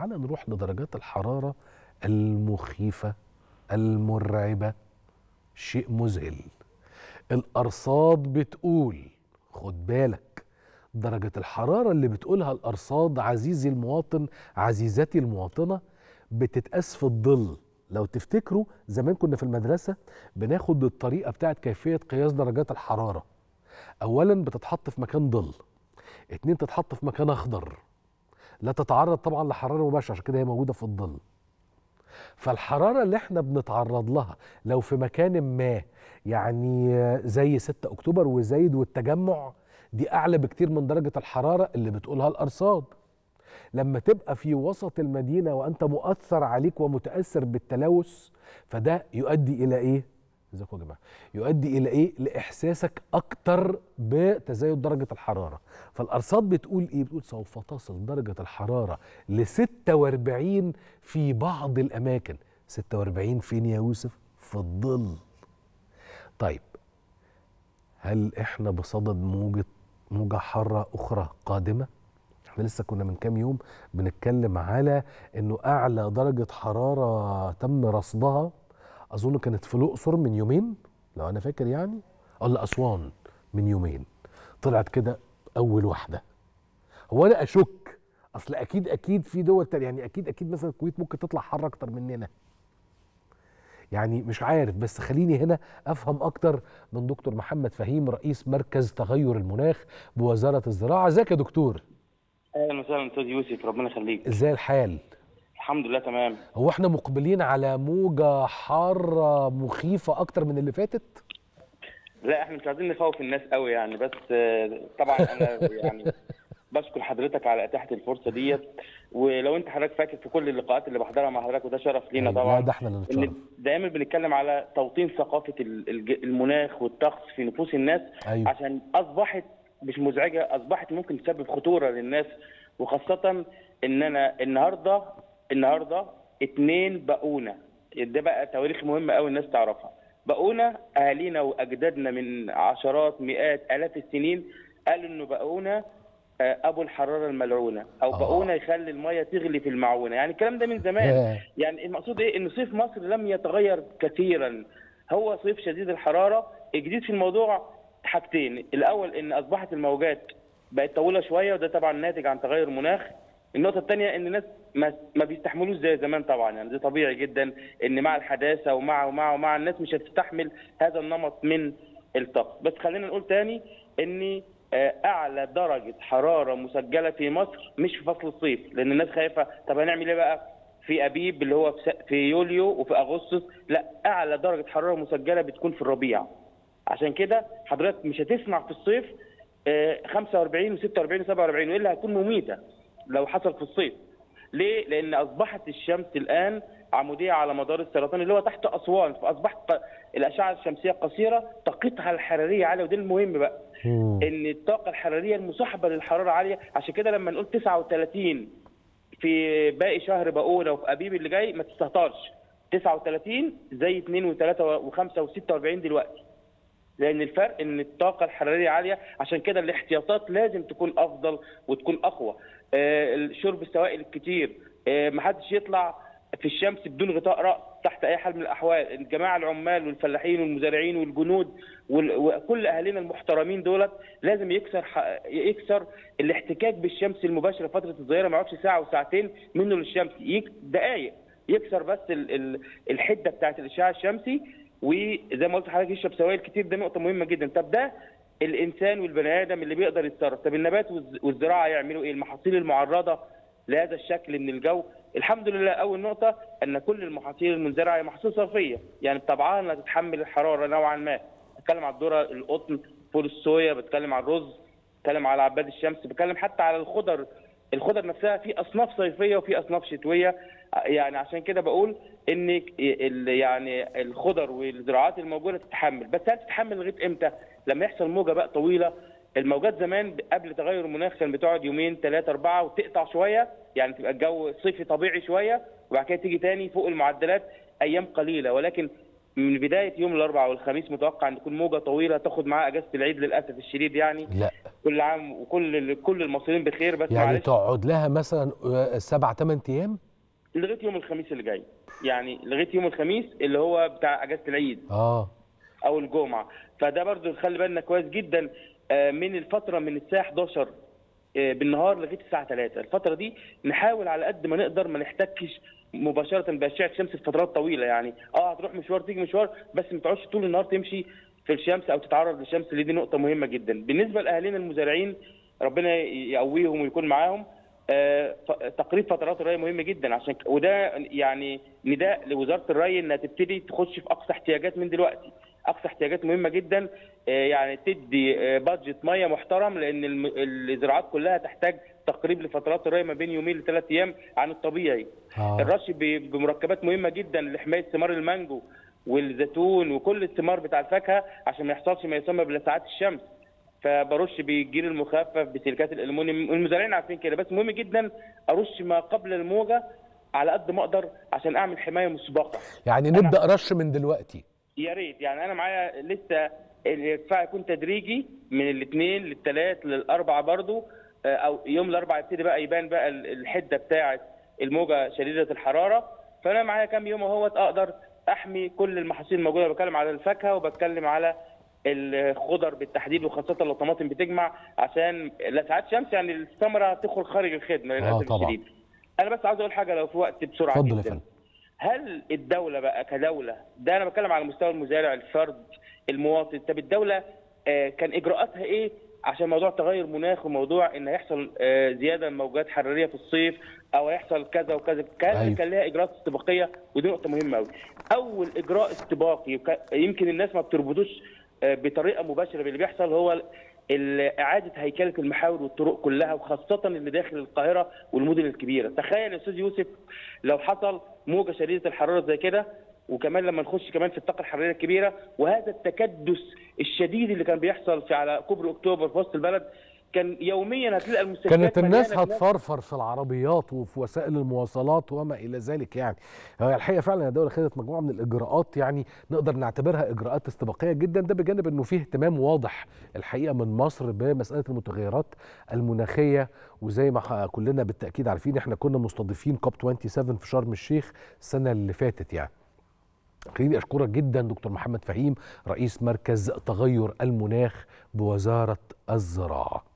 تعال نروح لدرجات الحرارة المخيفة المرعبة شيء مذهل الأرصاد بتقول خد بالك درجة الحرارة اللي بتقولها الأرصاد عزيزي المواطن عزيزتي المواطنة بتتقاس في الظل لو تفتكروا زمان كنا في المدرسة بناخد الطريقة بتاعت كيفية قياس درجات الحرارة أولا بتتحط في مكان ظل اتنين تتحط في مكان أخضر لا تتعرض طبعا لحرارة مباشرة عشان كده هي موجودة في الظل فالحرارة اللي احنا بنتعرض لها لو في مكان ما يعني زي 6 أكتوبر وزايد والتجمع دي أعلى بكتير من درجة الحرارة اللي بتقولها الأرصاد لما تبقى في وسط المدينة وأنت مؤثر عليك ومتأثر بالتلوث فده يؤدي إلى إيه؟ ازيكم يا جماعه يؤدي الى ايه لاحساسك اكتر بتزايد درجه الحراره فالارصاد بتقول ايه بتقول سوف تصل درجه الحراره ل 46 في بعض الاماكن 46 فين يا يوسف في الظل طيب هل احنا بصدد موجه موجه حاره اخرى قادمه احنا لسه كنا من كام يوم بنتكلم على انه اعلى درجه حراره تم رصدها اظن كانت في الاقصر من يومين لو انا فاكر يعني ولا اسوان من يومين طلعت كده اول واحده هو انا اشك اصل اكيد اكيد في دول تانية يعني اكيد اكيد مثلا الكويت ممكن تطلع حر اكتر مننا يعني مش عارف بس خليني هنا افهم اكتر من دكتور محمد فهيم رئيس مركز تغير المناخ بوزاره الزراعه ازيك يا دكتور اهلا وسهلا استاذ يوسف ربنا يخليك ازاي الحال الحمد لله تمام هو احنا مقبلين على موجة حارة مخيفة أكتر من اللي فاتت؟ لا احنا مش عايزين نخوف الناس قوي يعني بس آه، طبعا انا يعني بشكر حضرتك على اتاحه الفرصه ديت ولو انت حضرتك فاكر في كل اللقاءات اللي بحضرها مع حضرتك وده شرف لينا لا طبعا ده احنا اللي نتشرف ان دايما بنتكلم على توطين ثقافه ال- الج- المناخ والطقس في نفوس الناس أيوة. عشان اصبحت مش مزعجه اصبحت ممكن تسبب خطوره للناس وخاصه ان انا النهارده النهارده اتنين بقونا ده بقى تواريخ مهمه قوي الناس تعرفها بقونا اهالينا واجدادنا من عشرات مئات الاف السنين قالوا انه بقونا آه، ابو الحراره الملعونه او آه. بقونا يخلي الميه تغلي في المعونه يعني الكلام ده من زمان ياه. يعني المقصود ايه ان صيف مصر لم يتغير كثيرا هو صيف شديد الحراره الجديد في الموضوع حاجتين الاول ان اصبحت الموجات بقت طويله شويه وده طبعا ناتج عن تغير المناخ النقطه الثانيه ان الناس ما, ما بيستحملوش زي زمان طبعا يعني ده طبيعي جدا ان مع الحداثه ومع ومع ومع الناس مش هتستحمل هذا النمط من الطقس بس خلينا نقول تاني ان آه، اعلى درجه حراره مسجله في مصر مش في فصل الصيف لان الناس خايفه طب هنعمل ايه بقى في ابيب اللي هو في س- في يوليو وفي اغسطس لا اعلى درجه حراره مسجله بتكون في الربيع عشان كده حضرتك مش هتسمع في الصيف آه، 45 و46 و47 والا هتكون مميته لو حصل في الصيف ليه؟ لان اصبحت الشمس الان عموديه على مدار السرطان اللي هو تحت اسوان فاصبحت ق- الاشعه الشمسيه قصيره طاقتها الحراريه عاليه وده المهم بقى مم. ان الطاقه الحراريه المصاحبه للحراره عاليه عشان كده لما نقول 39 في باقي شهر بقوله وفي ابيب اللي جاي ما تستهترش 39 زي 2 و3 و5 و46 دلوقتي لان الفرق ان الطاقه الحراريه عاليه عشان كده الاحتياطات لازم تكون افضل وتكون اقوى آه، شرب السوائل الكتير آه، محدش يطلع في الشمس بدون غطاء راس تحت اي حال من الاحوال الجماعه العمال والفلاحين والمزارعين والجنود وال- وكل اهالينا المحترمين دولت لازم يكسر ح- يكسر الاحتكاك بالشمس المباشره فتره الظهيره ما يقعدش ساعه وساعتين منه للشمس يك دقائق يكسر بس ال- ال- الحده بتاعت الاشعاع الشمسي وزي ما قلت لحضرتك يشرب سوائل كتير ده نقطه مهمه جدا طب ده الانسان والبني ادم اللي بيقدر يتصرف طب النبات والز- والزراعه يعملوا ايه المحاصيل المعرضه لهذا الشكل من الجو الحمد لله اول نقطه ان كل المحاصيل المنزرعه هي محاصيل صرفيه يعني بطبعها انها تتحمل الحراره نوعا ما بتكلم على الذره القطن فول الصويا بتكلم على الرز بتكلم على عباد الشمس بتكلم حتى على الخضر الخضر نفسها في اصناف صيفيه وفي اصناف شتويه يعني عشان كده بقول ان ال- يعني الخضر والزراعات الموجوده تتحمل بس هل تتحمل لغايه امتى لما يحصل موجه بقى طويله الموجات زمان قبل تغير المناخ كان بتقعد يومين ثلاثه اربعه وتقطع شويه يعني تبقى الجو صيفي طبيعي شويه وبعد كده تيجي تاني فوق المعدلات ايام قليله ولكن من بدايه يوم الاربعاء والخميس متوقع ان تكون موجه طويله تاخد معاها اجازه العيد للاسف الشديد يعني لا كل عام وكل كل المصريين بخير بس يعني معلش تقعد لها مثلا آه، سبع ثمان ايام لغايه يوم الخميس اللي جاي يعني لغايه يوم الخميس اللي هو بتاع اجازه العيد اه او الجمعه فده برضو نخلي بالنا كويس جدا آه، من الفتره من الساعه 11 آه، بالنهار لغايه الساعه 3 الفتره دي نحاول على قد ما نقدر ما نحتكش مباشره باشعه الشمس في فترات طويله يعني اه هتروح مشوار تيجي مشوار بس ما تقعدش طول النهار تمشي في الشمس او تتعرض للشمس اللي دي نقطه مهمه جدا بالنسبه لاهالينا المزارعين ربنا يقويهم ويكون معاهم آه، ف- تقريب فترات الري مهم جدا عشان ك- وده يعني نداء لوزاره الري انها تبتدي تخش في اقصى احتياجات من دلوقتي اقصى احتياجات مهمه جدا آه، يعني تدي آه، بادجت ميه محترم لان الم- الزراعات كلها تحتاج تقريب لفترات الري ما بين يومين لثلاث ايام عن الطبيعي اه الرش ب- بمركبات مهمه جدا لحمايه ثمار المانجو والزيتون وكل الثمار بتاع الفاكهه عشان ما يحصلش ما يسمى بلسعات الشمس فبرش بالجيل المخفف بسلكات الالومنيوم المزارعين عارفين كده بس مهم جدا ارش ما قبل الموجه على قد ما اقدر عشان اعمل حمايه مسبقه يعني نبدا رش من دلوقتي يا ريت يعني انا معايا لسه الارتفاع يكون تدريجي من الاثنين للثلاث للاربعه برضو آه، او يوم الاربعاء يبتدي بقى يبان بقى ال- الحده بتاعه الموجه شديده الحراره فانا معايا كام يوم اهوت اقدر احمي كل المحاصيل الموجوده بتكلم على الفاكهه وبتكلم على الخضر بالتحديد وخاصه لو طماطم بتجمع عشان لسعات شمس يعني الثمره تخرج خارج الخدمه للاسف طبعا. الشديد انا بس عاوز اقول حاجه لو في وقت بسرعه اتفضل يا جدا فندم هل الدولة بقى كدولة ده أنا بتكلم على مستوى المزارع الفرد المواطن طب الدولة آه، كان إجراءاتها إيه عشان موضوع تغير مناخ وموضوع إن هيحصل آه، زيادة موجات حرارية في الصيف أو هيحصل كذا وكذا كان أيوة. كان لها إجراءات استباقية ودي نقطة مهمة أوي أول إجراء استباقي وك- يمكن الناس ما بتربطوش آه، بطريقة مباشرة باللي بيحصل هو ال- إعادة هيكلة المحاور والطرق كلها وخاصة اللي داخل القاهرة والمدن الكبيرة تخيل يا أستاذ يوسف لو حصل موجة شديدة الحرارة زي كده وكمان لما نخش كمان في الطاقة الحرارية الكبيرة وهذا التكدس الشديد اللي كان بيحصل في على كوبري أكتوبر في وسط البلد كان يوميا هتلاقي المستشفيات كانت الناس مليانة بناس. هتفرفر في العربيات وفي وسائل المواصلات وما الى ذلك يعني هو الحقيقه فعلا الدوله خدت مجموعه من الاجراءات يعني نقدر نعتبرها اجراءات استباقيه جدا ده بجانب انه فيه اهتمام واضح الحقيقه من مصر بمساله المتغيرات المناخيه وزي ما ح- كلنا بالتاكيد عارفين احنا كنا مستضيفين كوب 27 في شرم الشيخ السنه اللي فاتت يعني خليني اشكرك جدا دكتور محمد فهيم رئيس مركز تغير المناخ بوزاره الزراعه